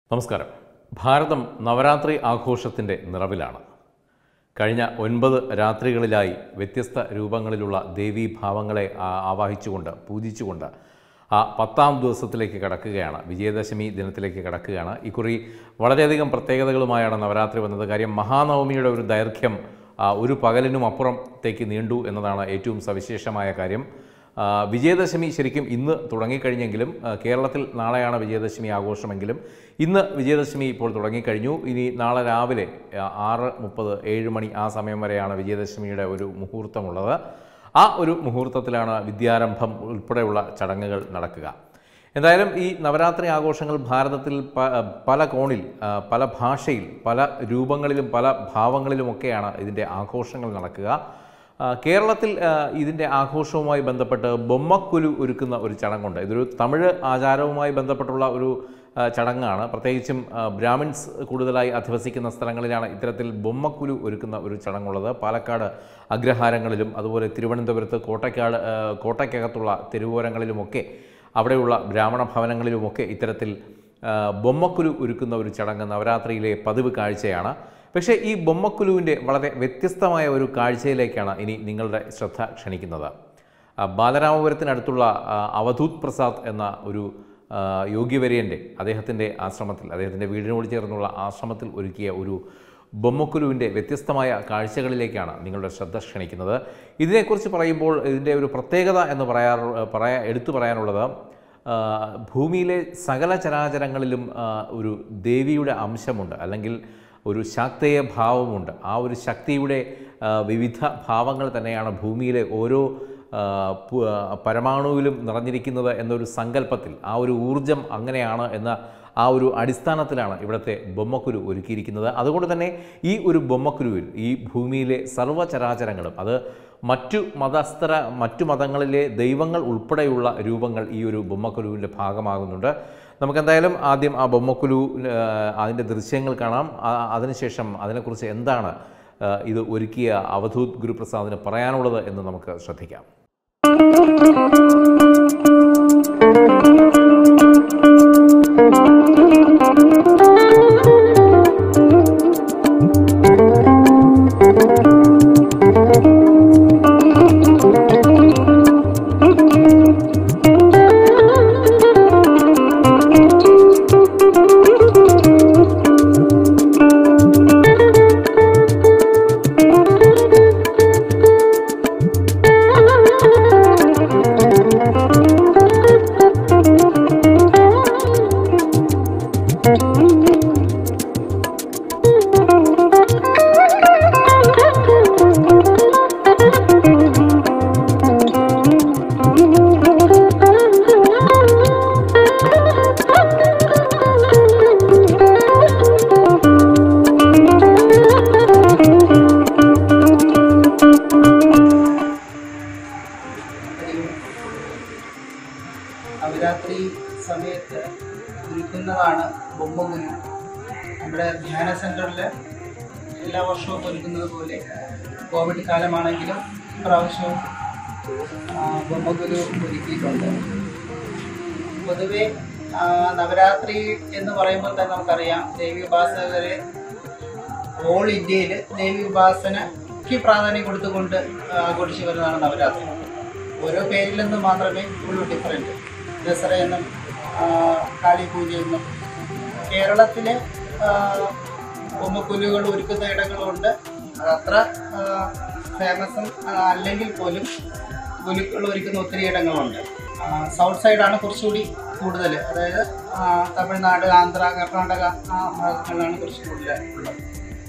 നമസ്കാരം ഭാരതം നവരാത്രി ആഘോഷത്തിൻ്റെ നിറവിലാണ് കഴിഞ്ഞ ഒൻപത് രാത്രികളിലായി വ്യത്യസ്ത രൂപങ്ങളിലുള്ള ദേവീ ഭാവങ്ങളെ ആ- ആവാഹിച്ചുകൊണ്ട് പൂജിച്ചുകൊണ്ട് ആ പത്താം ദിവസത്തിലേക്ക് കടക്കുകയാണ് വിജയദശമി ദിനത്തിലേക്ക് കടക്കുകയാണ് ഇക്കുറി വളരെയധികം പ്രത്യേകതകളുമായാണ് നവരാത്രി വന്നത് കാര്യം മഹാനവമിയുടെ ഒരു ദൈർഘ്യം ആ, ഒരു പകലിനും അപ്പുറത്തേക്ക് നീണ്ടു എന്നതാണ് ഏറ്റവും സവിശേഷമായ കാര്യം ആ, വിജയദശമി ശരിക്കും ഇന്ന് തുടങ്ങിക്കഴിഞ്ഞെങ്കിലും ആ, കേരളത്തിൽ നാളെയാണ് വിജയദശമി ആഘോഷമെങ്കിലും ഇന്ന് വിജയദശമി ഇപ്പോൾ തുടങ്ങിക്കഴിഞ്ഞു ഇനി നാളെ രാവിലെ ആ, ആറ് മുപ്പത് ഏഴ് മണി ആ സമയം വരെയാണ് വിജയദശമിയുടെ ഒരു മുഹൂർത്തമുള്ളത് ആ ഒരു മുഹൂർത്തത്തിലാണ് വിദ്യാരംഭം ഉൾപ്പെടെയുള്ള ചടങ്ങുകൾ നടക്കുക എന്തായാലും ഈ നവരാത്രി ആഘോഷങ്ങൾ ഭാരതത്തിൽ പ- പല കോണിൽ ആ, പല ഭാഷയിൽ പല രൂപങ്ങളിലും പല ഭാവങ്ങളിലുമൊക്കെയാണ് ഇതിൻ്റെ ആഘോഷങ്ങൾ നടക്കുക ആ, കേരളത്തിൽ ആ, ഇതിൻ്റെ ആഘോഷവുമായി ബന്ധപ്പെട്ട് ബൊമ്മക്കുലു ഒരുക്കുന്ന ഒരു ചടങ്ങുണ്ട് ഇതൊരു തമിഴ് ആചാരവുമായി ബന്ധപ്പെട്ടുള്ള ഒരു ആ, ചടങ്ങാണ് പ്രത്യേകിച്ചും ആ, ബ്രാഹ്മിൺസ് കൂടുതലായി അധിവസിക്കുന്ന സ്ഥലങ്ങളിലാണ് ഇത്തരത്തിൽ ബൊമ്മക്കുലു ഒരുക്കുന്ന ഒരു ചടങ്ങുള്ളത് പാലക്കാട് അഗ്രഹാരങ്ങളിലും അതുപോലെ തിരുവനന്തപുരത്ത് കോട്ടയ്ക്കാട് ആ, കോട്ടയ്ക്കകത്തുള്ള തെരുവോരങ്ങളിലുമൊക്കെ അവിടെയുള്ള ബ്രാഹ്മണ ഭവനങ്ങളിലുമൊക്കെ ഇത്തരത്തിൽ ആ, ബൊമ്മക്കുലു ഒരുക്കുന്ന ഒരു ചടങ്ങ് നവരാത്രിയിലെ പതിവ് കാഴ്ചയാണ് പക്ഷേ ഈ ബൊമ്മക്കുലുവിൻ്റെ വളരെ വ്യത്യസ്തമായ ഒരു കാഴ്ചയിലേക്കാണ് ഇനി നിങ്ങളുടെ ശ്രദ്ധ ക്ഷണിക്കുന്നത് ആ, ബാലരാമപുരത്തിനടുത്തുള്ള ആ, അവധൂത് പ്രസാദ് എന്ന ഒരു ആ, യോഗ്യവര്യൻ്റെ അദ്ദേഹത്തിൻ്റെ ആശ്രമത്തിൽ അദ്ദേഹത്തിൻ്റെ വീടിനോട് ചേർന്നുള്ള ആശ്രമത്തിൽ ഒരുക്കിയ ഒരു ബൊമ്മക്കുലുവിൻ്റെ വ്യത്യസ്തമായ കാഴ്ചകളിലേക്കാണ് നിങ്ങളുടെ ശ്രദ്ധ ക്ഷണിക്കുന്നത് ഇതിനെക്കുറിച്ച് പറയുമ്പോൾ ഇതിൻ്റെ ഒരു പ്രത്യേകത എന്ന് പറയാറു പറയാ എടുത്തു പറയാനുള്ളത് ആ, ഭൂമിയിലെ സകല ചരാചരങ്ങളിലും ആ, ഒരു ദേവിയുടെ അംശമുണ്ട് അല്ലെങ്കിൽ ഒരു ശാക്തേയ ഭാവമുണ്ട് ആ ഒരു ശക്തിയുടെ ആ, വിവിധ ഭാവങ്ങൾ തന്നെയാണ് ഭൂമിയിലെ ഓരോ ആ, പു- ആ, പരമാണുവിലും നിറഞ്ഞിരിക്കുന്നത് എന്നൊരു സങ്കല്പത്തിൽ ആ ഒരു ഊർജം അങ്ങനെയാണ് എന്ന ആ ഒരു അടിസ്ഥാനത്തിലാണ് ഇവിടുത്തെ ബൊമ്മക്കുരു ഒരുക്കിയിരിക്കുന്നത് അതുകൊണ്ട് തന്നെ ഈ ഒരു ബൊമ്മക്കുരുവിൽ ഈ ഭൂമിയിലെ സർവ്വചരാചരങ്ങളും അത് മറ്റു മതസ്ഥര മറ്റു മതങ്ങളിലെ ദൈവങ്ങൾ ഉൾപ്പെടെയുള്ള രൂപങ്ങൾ ഈ ഒരു ബൊമ്മക്കുരുവിൻ്റെ ഭാഗമാകുന്നുണ്ട് നമുക്കെന്തായാലും ആദ്യം ആ ബൊമ്മക്കുലു ആ, അതിൻ്റെ ദൃശ്യങ്ങൾ കാണാം ആ- അതിനുശേഷം അതിനെക്കുറിച്ച് എന്താണ് ആ, ഇത് ഒരുക്കിയ അവധൂത് ഗുരുപ്രസാദിന് പറയാനുള്ളത് എന്ന് നമുക്ക് ശ്രദ്ധിക്കാം നവരാത്രി സമയത്ത് ഒരുക്കുന്നതാണ് ബൊമ്മകുലു നമ്മുടെ ധ്യാന സെൻറ്ററിൽ എല്ലാ വർഷവും ഒരുക്കുന്നത് പോലെ കോവിഡ് കാലമാണെങ്കിലും ഇപ്രാവശ്യവും ആ, ബൊമ്മകുലു ഒരുക്കിയിട്ടുണ്ട് പൊതുവെ ആ, നവരാത്രി എന്ന് പറയുമ്പോൾ തന്നെ നമുക്കറിയാം ദേവി ഉപാസകരെ ഓൾ ഇന്ത്യയിൽ ദേവി ഉപാസനയ്ക്ക് പ്രാധാന്യം കൊടുത്തുകൊണ്ട് ആഘോഷിച്ചു വരുന്നതാണ് നവരാത്രി ഓരോ പേരിൽ നിന്ന് മാത്രമേ ഉള്ളൂ ഡിഫറൻറ്റ് ദസറ എന്നും ആ, കാളി പൂജ എന്നും കേരളത്തിലെ ഉമ്മക്കുലുകൾ ഒരുക്കുന്ന ഇടങ്ങളുണ്ട് അതത്ര ഫേമസും അല്ലെങ്കിൽ പോലും കുലുക്കൾ ഒരുക്കുന്ന ഒത്തിരി ഇടങ്ങളുണ്ട് സൗത്ത് സൈഡാണ് കുറച്ചുകൂടി കൂടുതൽ അതായത് ആ, തമിഴ്നാട് ആന്ധ്ര കർണാടക ആ ഭാഗങ്ങളിലാണ് കുറച്ച് കൂടുതൽ ഉള്ളത്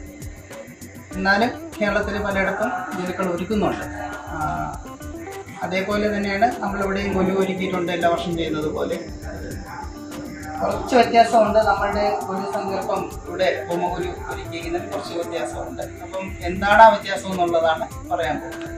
എന്നാലും കേരളത്തിൽ പലയിടത്തും ജനുക്കൾ ഒരുക്കുന്നുണ്ട് ആ, അതേപോലെ തന്നെയാണ് നമ്മളിവിടെയും കൊലു ഒരുക്കിയിട്ടുണ്ട് എല്ലാ വർഷം ചെയ്യുന്നത് പോലെ കുറച്ച് വ്യത്യാസമുണ്ട് നമ്മളുടെ ഒരു സങ്കല്പം ഇവിടെ ബൊമ്മകുരു ഒരുക്കിയിരിക്കുന്നതിൽ കുറച്ച് വ്യത്യാസമുണ്ട് അപ്പം എന്താണ് ആ വ്യത്യാസം എന്നുള്ളതാണ് പറയാൻ പോകുന്നത്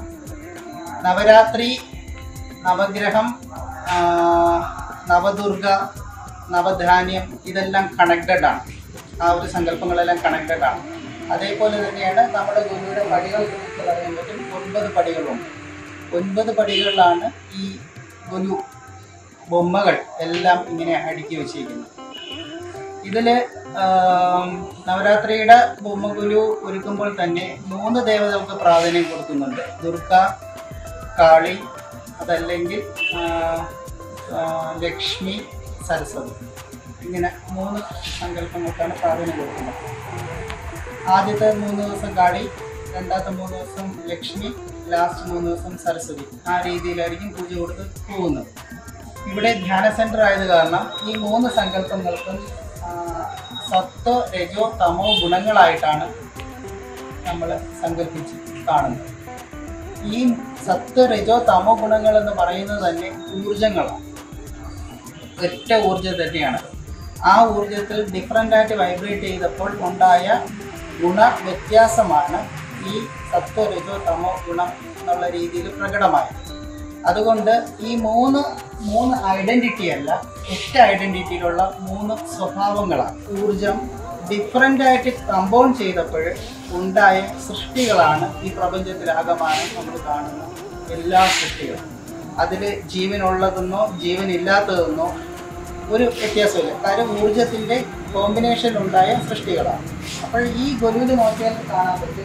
നവരാത്രി നവഗ്രഹം ആ, നവദുർഗ നവധാന്യം ഇതെല്ലാം കണക്റ്റഡ് ആണ് ആ ഒരു സങ്കല്പങ്ങളെല്ലാം കണക്റ്റഡ് ആണ് അതേപോലെ തന്നെയാണ് നമ്മുടെ ഗുരുവിയുടെ പടികൾ നമുക്ക് പറയാൻ പറ്റും ഒൻപത് പടികളുണ്ട് ഒൻപത് പടികളിലാണ് ഈ ഗുരു ബൊമ്മകൾ എല്ലാം ഇങ്ങനെ അടുക്കി വെച്ചിരിക്കുന്നത് ഇതില് ആം, നവരാത്രിയുടെ ബൊമ്മകുലു ഒരുക്കുമ്പോൾ തന്നെ മൂന്ന് ദേവതകൾക്ക് പ്രാധാന്യം കൊടുക്കുന്നുണ്ട് ദുർഗ കാളി അതല്ലെങ്കിൽ ആ, ആ, ലക്ഷ്മി സരസ്വതി ഇങ്ങനെ മൂന്ന് സങ്കല്പങ്ങൾക്കാണ് പ്രാധാന്യം കൊടുക്കുന്നത് ആദ്യത്തെ മൂന്ന് ദിവസം കാളി രണ്ടാമത്തെ മൂന്ന് ദിവസം ലക്ഷ്മി ലാസ്റ്റ് മൂന്ന് ദിവസം സരസ്വതി ആ രീതിയിലായിരിക്കും പൂജ കൊടുത്ത് പോകുന്നത് ഇവിടെ ധ്യാന സെന്റർ ആയത് കാരണം ഈ മൂന്ന് സങ്കല്പങ്ങൾക്കും ആ, സത്വ രജോ തമോ ഗുണങ്ങളായിട്ടാണ് നമ്മൾ സങ്കല്പിച്ച് കാണുന്നത് ഈ സത്വ രജോ തമോ ഗുണങ്ങൾ എന്ന് പറയുന്നത് തന്നെ ഊർജങ്ങളാണ് ഒറ്റ ഊർജം തന്നെയാണ് ആ ഊർജത്തിൽ ഡിഫറൻ്റ് ആയിട്ട് വൈബ്രേറ്റ് ചെയ്തപ്പോൾ ഉണ്ടായ ഗുണ വ്യത്യാസമാണ് ഈ സത്വ രജോ തമോ ഗുണം എന്നുള്ള രീതിയിൽ പ്രകടമായത് അതുകൊണ്ട് ഈ മൂന്ന് മൂന്ന് ഐഡന്റിറ്റി അല്ല ഒറ്റ ഐഡന്റിറ്റിയിലുള്ള മൂന്ന് സ്വഭാവങ്ങളാണ് ഊർജം ഡിഫറൻ്റ് ആയിട്ട് കമ്പൗണ്ട് ചെയ്തപ്പോൾ ഉണ്ടായ സൃഷ്ടികളാണ് ഈ പ്രപഞ്ചത്തിലാകമാനം നമ്മൾ കാണുന്ന എല്ലാ സൃഷ്ടികളും അതിൽ ജീവനുള്ളതെന്നോ ജീവനില്ലാത്തതെന്നോ ഒരു വ്യത്യാസമില്ല കാര്യം ഊർജത്തിൻ്റെ കോമ്പിനേഷൻ ഉണ്ടായ സൃഷ്ടികളാണ് അപ്പോൾ ഈ ഗൊലുവിൽ നോക്കിയാൽ കാണാൻ പറ്റും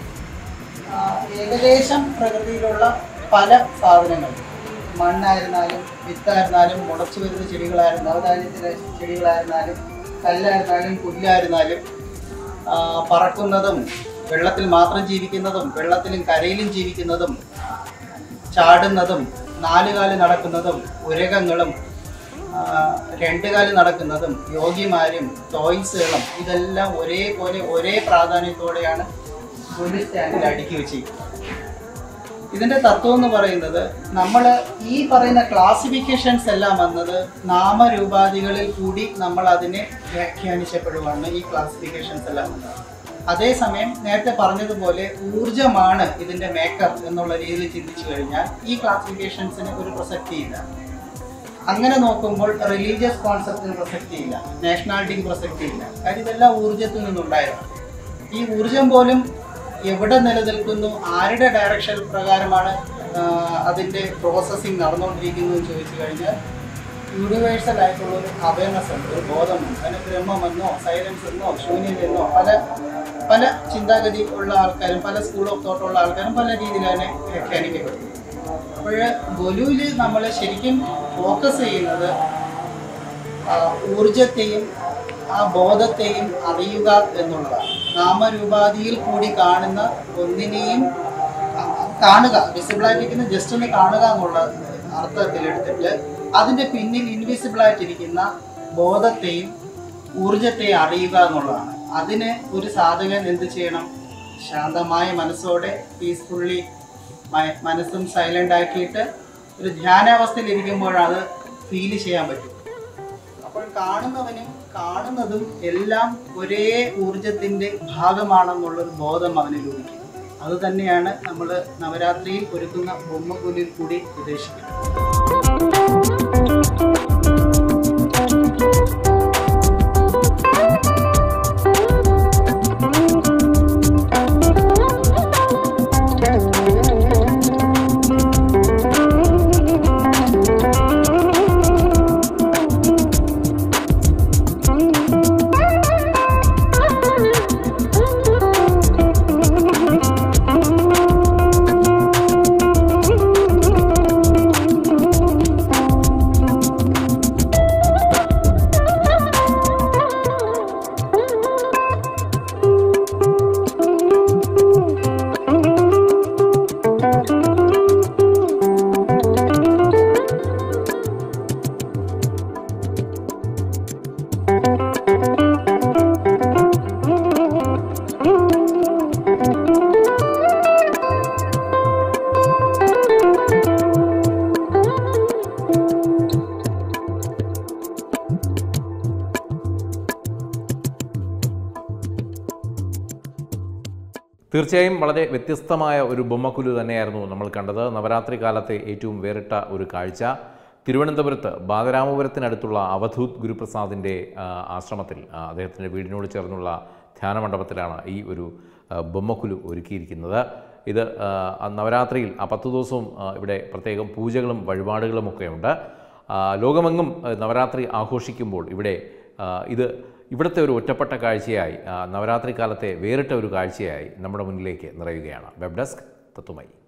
ആ, ഏകദേശം പ്രകൃതിയിലുള്ള പല സാധനങ്ങൾ മണ്ണായിരുന്നാലും വിത്തായിരുന്നാലും മുളച്ചു വരുന്ന ചെടികളായിരുന്നാലും നവധാന്യത്തിലെ ചെടികളായിരുന്നാലും കല്ലായിരുന്നാലും പുല്ലായിരുന്നാലും ആ, പറക്കുന്നതും വെള്ളത്തിൽ മാത്രം ജീവിക്കുന്നതും വെള്ളത്തിലും കരയിലും ജീവിക്കുന്നതും ചാടുന്നതും നാലുകാല് നടക്കുന്നതും ഉരകങ്ങളും ആ, രണ്ട് കാല് നടക്കുന്നതും യോഗിമാരും ടോയ്സുകളും ഇതെല്ലാം ഒരേപോലെ ഒരേ പ്രാധാന്യത്തോടെയാണ് ഒരു സ്റ്റാൻഡിൽ അടുക്കി വെച്ചിരിക്കുന്നത് ഇതിന്റെ തത്വം എന്ന് പറയുന്നത് നമ്മൾ ഈ പറയുന്ന ക്ലാസിഫിക്കേഷൻസ് എല്ലാം വന്നത് നാമരൂപാധികളിൽ കൂടി നമ്മൾ അതിനെ വ്യാഖ്യാനിച്ചപ്പെടുവാണ് ഈ ക്ലാസിഫിക്കേഷൻസ് എല്ലാം വന്നത് അതേസമയം നേരത്തെ പറഞ്ഞതുപോലെ ഊർജമാണ് ഇതിന്റെ മേക്കർ എന്നുള്ള രീതിയിൽ ചിന്തിച്ചു കഴിഞ്ഞാൽ ഈ ക്ലാസിഫിക്കേഷൻസിന് ഒരു പ്രസക്തിയില്ല അങ്ങനെ നോക്കുമ്പോൾ റിലീജിയസ് കോൺസെപ്റ്റിന് പ്രസക്തിയില്ല നാഷണാലിറ്റിക്ക് പ്രസക്തിയില്ല കാര്യം ഇതെല്ലാം ഊർജത്തിൽ നിന്നുണ്ടായതാണ് ഈ ഊർജം പോലും എവിടെ നിലനിൽക്കുന്നു ആരുടെ ഡയറക്ഷൻ പ്രകാരമാണ് ആ, അതിൻ്റെ പ്രോസസ്സിങ് നടന്നുകൊണ്ടിരിക്കുന്നു എന്ന് ചോദിച്ചു കഴിഞ്ഞാൽ യൂണിവേഴ്സൽ ആയിട്ടുള്ള ഒരു അവയർനെസ് ഉണ്ട് ഒരു ബോധമുണ്ട് അതിന് ബ്രഹ്മമെന്നോ സൈലൻസ് എന്നോ ശൂന്യതെന്നോ പല പല ചിന്താഗതി ഉള്ള ആൾക്കാരും പല സ്കൂൾ ഓഫ് തോട്ട് ഉള്ള ആൾക്കാരും പല രീതിയിൽ അതിനെ വ്യാഖ്യാനിക്കപ്പെടുന്നു അപ്പോൾ ഗൊലുവിൽ നമ്മൾ ശരിക്കും ഫോക്കസ് ചെയ്യുന്നത് ആ, ഊർജത്തെയും ആ ബോധത്തെയും അറിയുക എന്നുള്ളതാണ് നാമരൂപാധിയിൽ കൂടി കാണുന്ന ഒന്നിനെയും ആ, കാണുക വിസിബിളായിട്ടിരിക്കുന്ന ജസ്റ്റ് ഒന്ന് കാണുക എന്നുള്ള അർത്ഥത്തിൽ എടുത്തിട്ട് അതിൻ്റെ പിന്നിൽ ഇൻവിസിബിൾ ആയിട്ടിരിക്കുന്ന ബോധത്തെയും ഊർജത്തെയും അറിയുക എന്നുള്ളതാണ് അതിന് ഒരു സാധകൻ എന്ത് ചെയ്യണം ശാന്തമായ മനസ്സോടെ പീസ്ഫുള്ളി മനസ്സും സൈലൻ്റ് ആക്കിയിട്ട് ഒരു ധ്യാനാവസ്ഥയിൽ ഇരിക്കുമ്പോഴാണ് അത് ഫീൽ ചെയ്യാൻ പറ്റും അപ്പോൾ കാണുന്നവനും കാണുന്നതും എല്ലാം ഒരേ ഊർജത്തിന്റെ ഭാഗമാണെന്നുള്ളൊരു ബോധം അവന് ലഭിക്കും അത് തന്നെയാണ് നമ്മൾ നവരാത്രിയിൽ ഒരുക്കുന്ന ബൊമ്മക്കുലിൽ കൂടി ഉദ്ദേശിക്കുന്നത് തീർച്ചയായും വളരെ വ്യത്യസ്തമായ ഒരു ബൊമ്മക്കുലു തന്നെയായിരുന്നു നമ്മൾ കണ്ടത് നവരാത്രി കാലത്തെ ഏറ്റവും വേറിട്ട ഒരു കാഴ്ച തിരുവനന്തപുരത്ത് ബാലരാമപുരത്തിനടുത്തുള്ള അവധൂത് ഗുരുപ്രസാദിൻ്റെ ആ, ആശ്രമത്തിൽ ആ, അദ്ദേഹത്തിൻ്റെ വീടിനോട് ചേർന്നുള്ള ധ്യാന മണ്ഡപത്തിലാണ് ഈ ഒരു ആ, ബൊമ്മക്കുലു ഒരുക്കിയിരിക്കുന്നത് ഇത് ആ, ആ നവരാത്രിയിൽ ആ പത്ത് ദിവസവും ആ, ഇവിടെ പ്രത്യേകം പൂജകളും വഴിപാടുകളും ഒക്കെ ഉണ്ട് ആ, ലോകമെങ്ങും ആ, നവരാത്രി ആഘോഷിക്കുമ്പോൾ ഇവിടെ ആ, ഇത് ഇവിടുത്തെ ഒരു ഒറ്റപ്പെട്ട കാഴ്ചയായി ആ, നവരാത്രി കാലത്തെ വേറിട്ട ഒരു കാഴ്ചയായി നമ്മുടെ മുന്നിലേക്ക് നിറയുകയാണ് വെബ് ഡെസ്ക് തത്തുമൈ